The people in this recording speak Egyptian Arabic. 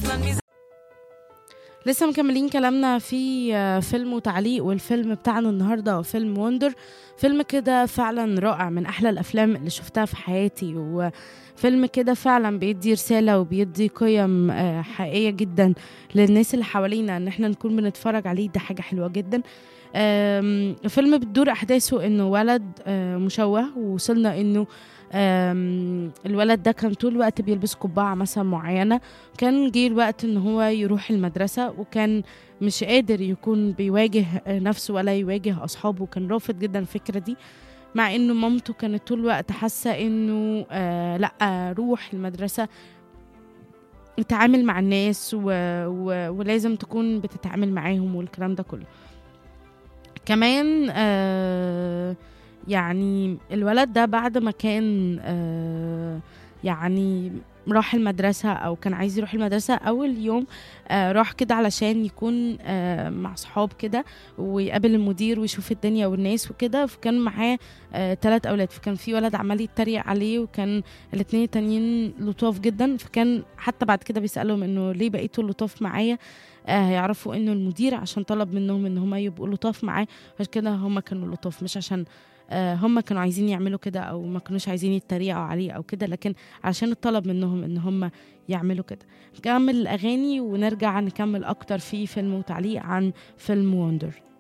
اصلا ميزة لسه مكملين كلامنا في آه، فيلم وتعليق والفيلم بتاعنا النهارده هو فيلم وندر فيلم كده فعلا رائع من احلى الافلام اللي شفتها في حياتي وفيلم كده فعلا بيدي رساله وبيدي قيم آه، حقيقيه جدا للناس اللي حوالينا ان احنا نكون بنتفرج عليه ده حاجه حلوه جدا آم، الفيلم بتدور احداثه انه ولد آه، مشوه ووصلنا انه آم، الولد ده كان طول الوقت بيلبس قبعه مثلا معينه كان جه الوقت ان هو يروح المدرسة وكان مش قادر يكون بيواجه نفسه ولا يواجه أصحابه كان رافض جدا الفكرة دي مع انه مامته كانت طول الوقت حاسة انه آه لا روح المدرسة اتعامل مع الناس و... و... ولازم تكون بتتعامل معاهم والكلام ده كله كمان آه يعني الولد ده بعد ما كان آه يعني راح المدرسة أو كان عايز يروح المدرسة أول يوم آه راح كده علشان يكون آه مع صحاب كده ويقابل المدير ويشوف الدنيا والناس وكده فكان معاه آه تلات أولاد فكان في ولد عمال يتريق عليه وكان الاتنين التانيين لطاف جدا فكان حتى بعد كده بيسألهم إنه ليه بقيتوا لطاف معايا آه هيعرفوا إنه المدير عشان طلب منهم إن هما يبقوا لطاف معاه عشان كده هما كانوا لطاف مش عشان آه هم كانوا عايزين يعملوا كده او ما كانوش عايزين يتريقوا عليه او كده لكن عشان الطلب منهم ان هم يعملوا كده نكمل الاغاني ونرجع نكمل اكتر في فيلم وتعليق عن فيلم وندر